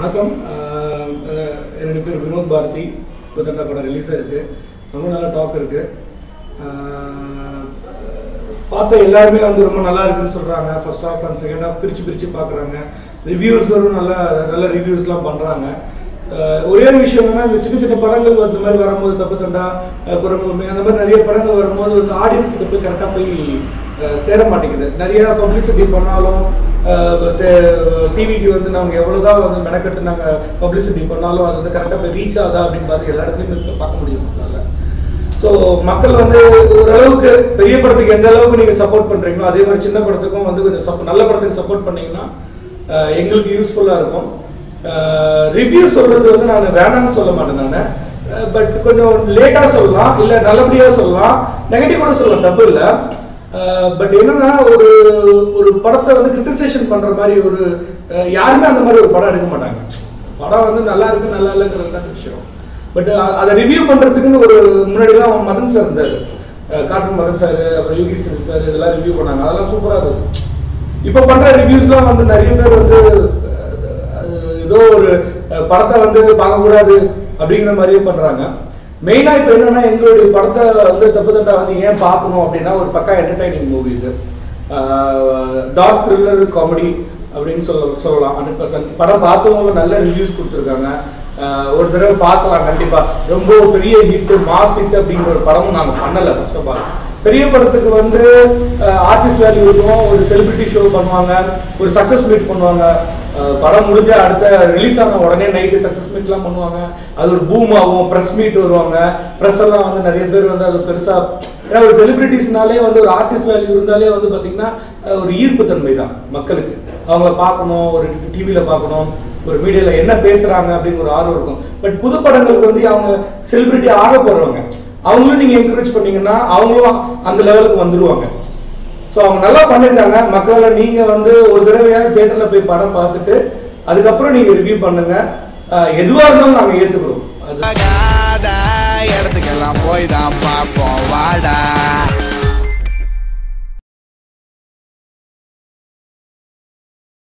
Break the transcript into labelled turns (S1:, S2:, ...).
S1: வணக்கம் ஆஹ் அஹ் என்னுடைய பேர் வினோத் பாரதி இப்போ தண்டா படம் ரிலீஸ் ஆயிருக்கு ரொம்ப நல்ல டாக் இருக்கு ஆஹ் பார்த்த எல்லாருமே வந்து ரொம்ப நல்லா இருக்குன்னு சொல்கிறாங்க first half and second half பிரித்து பிரித்து பார்க்குறாங்க ரிவ்யூஸரும் நல்ல நல்ல ரிவ்யூஸ்லாம் பண்ணுறாங்க ஒரே ஒரு விஷயம் என்னன்னா இந்த சின்ன சின்ன படங்கள் வந்து இந்த மாதிரி வரும்போது தப்பு தண்டா அஹ் குரங்குமே அந்த மாதிரி நிறைய படங்கள் வரும்போது வந்து ஆடியன்ஸ் கிட்ட போய் கரெக்டாக போய் அஹ் சேர மாட்டேங்குது நிறைய பப்ளிசிட்டி பண்ணாலும் டிவிக்கு வந்து நாங்கள் எவ்வளோதான் வந்து மெனக்கட்டு நாங்கள் பப்ளிசிட்டி பண்ணாலும் அது வந்து கரெக்டாக போய் ரீச் ஆகுதா அப்படின்னு பார்த்து எல்லா இடத்துலையும் இப்ப பார்க்க முடியும் நம்மளால ஸோ மக்கள் வந்து ஓரளவுக்கு பெரிய படத்துக்கு எந்த அளவுக்கு நீங்கள் சப்போர்ட் பண்ணுறீங்களோ அதே மாதிரி சின்ன படத்துக்கும் வந்து கொஞ்சம் சப்போ நல்ல படத்துக்கு சப்போர்ட் பண்ணீங்கன்னா அஹ் எங்களுக்கு யூஸ்ஃபுல்லாக இருக்கும் ரிவ்யூ சொல்கிறது வந்து நான் வேணாம்னு சொல்ல மாட்டேன் நான் பட் கொஞ்சம் லேட்டாக சொல்லலாம் இல்லை நல்லபடியாக சொல்லலாம் நெகட்டிவ் கூட சொல்லலாம் தப்பு இல்லை பட் என்னன்னா ஒரு ஒரு படத்தை வந்து கிரிட்டிசைசேஷன் பண்ற மாதிரி ஒரு அஹ், யாருமே அந்த மாதிரி ஒரு படம் எடுக்க மாட்டாங்க படம் வந்து நல்லா இருக்கு நல்லா இல்லைங்கிறது தான் விஷயம் பட் அதை ரிவ்யூ பண்றதுக்குன்னு ஒரு முன்னாடிலாம் மதன் சார் இருந்தாரு அஹ், கார்ட்டூன் மதன் சார் அப்புறம் யோகி சார் சார் இதெல்லாம் ரிவ்யூ பண்ணாங்க அதெல்லாம் சூப்பரா இருக்கும் இப்போ பண்ற ரிவ்யூஸ்லாம் வந்து நிறைய பேர் வந்து அஹ், அது ஏதோ ஒரு அஹ், படத்தை வந்து பார்க்கக்கூடாது அப்படிங்கிற மாதிரியே பண்றாங்க மெயினா இப்போ என்னன்னா எங்களுடைய படத்தை வந்து தப்பு தண்டா வந்து ஏன் பார்க்கணும் அப்படின்னா ஒரு பக்கா என்டர்டைனிங் மூவி இது டார்க் த்ரில்லர் காமெடி அப்படின்னு சொல்ல சொல்லலாம் ஹண்ட்ரட் பர்சன்ட் படம் பார்த்தவங்க நல்ல ரிவ்யூஸ் கொடுத்துருக்காங்க ஆஹ் ஒரு தடவை பார்க்கலாம் கண்டிப்பா ரொம்ப பெரிய ஹிட் மாஸ் ஹிட் அப்படிங்கிற ஒரு படமும் நாங்கள் பண்ணல ஃபர்ஸ்ட் ஆஃப் ஆல் பெரிய படத்துக்கு வந்து ஆர்டிஸ்ட் வேல்யூ இருக்கும் ஒரு செலிபிரிட்டி ஷோ பண்ணுவாங்க ஒரு சக்ஸஸ் மீட் பண்ணுவாங்க அஹ் படம் முடிஞ்ச அடுத்த ரிலீஸ் ஆன உடனே நைட்டு சக்ஸஸ் மீட்லாம் பண்ணுவாங்க அது ஒரு பூம் ஆகும் ப்ரெஸ் மீட் வருவாங்க ப்ரெஸ் எல்லாம் வந்து நிறைய பேர் வந்து அது பெருசா ஏன்னா ஒரு செலிபிரிட்டிஸ்னாலே வந்து ஒரு ஆர்டிஸ்ட் வேல்யூ இருந்தாலே வந்து பார்த்தீங்கன்னா அஹ் ஒரு ஈர்ப்பு தன்மை தான் மக்களுக்கு அவங்கள பார்க்கணும் ஒரு டிவியில் பார்க்கணும் ஒரு மீடியாவில் என்ன பேசுறாங்க அப்படிங்கிற ஒரு ஆர்வம் இருக்கும் பட் புது படங்களுக்கு வந்து அவங்க செலிபிரிட்டி ஆக போறவங்க அவங்களும் நீங்க என்கரேஜ் பண்ணீங்கன்னா அவங்களும் அந்த லெவலுக்கு வந்துருவாங்க ஸோ அவங்க நல்லா பண்ணியிருக்காங்க மக்களை நீங்க வந்து ஒரு தடவையாவது தியேட்டர்ல போய் படம் பார்த்துட்டு அதுக்கப்புறம் நீங்க ரிவ்யூ பண்ணுங்க அஹ் எதுவா இருந்தாலும் நாங்க ஏத்துக்கிறோம் அது
S2: ஆகாத இடத்துக்கெல்லாம் போய் தான் பார்ப்போம் வாடா